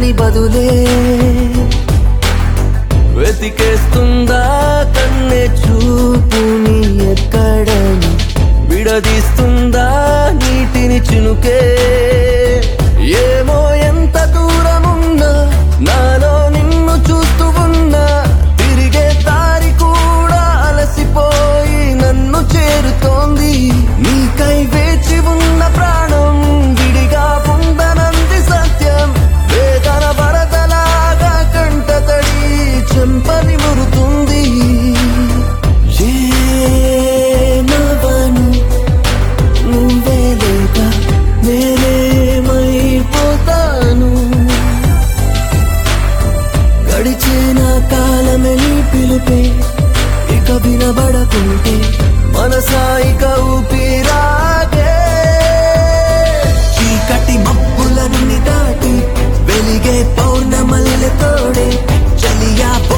దొరకని బదులే వెతికేస్తుందా కన్నె చూపుని ఎక్కడని విడదీస్తుందా నీటిని చినుకే ఏమో ఎంత దూరమున్నా నాలో నిన్ను చూస్తూ ఉన్నా తిరిగే దారి కూడా అలసిపోయి నన్ను చేరుతోంది నీకై వేచి ఉన్న ప్రాణం విడిగా ఉందనంది సత్యం వేదన వరదలాగా కంట తడి చెంపని మురుతుంది ఏమవను నువ్వే లేక నేనేమైపోతాను గడిచిన కాలమే నీ పిలుపే ఇక వినబడకుంటే మనసాయిక ఊపిరాగే చీకటి మబ్బులన్నీ దాటి వెలిగే పౌర్ణమల్లె తోడే చలియా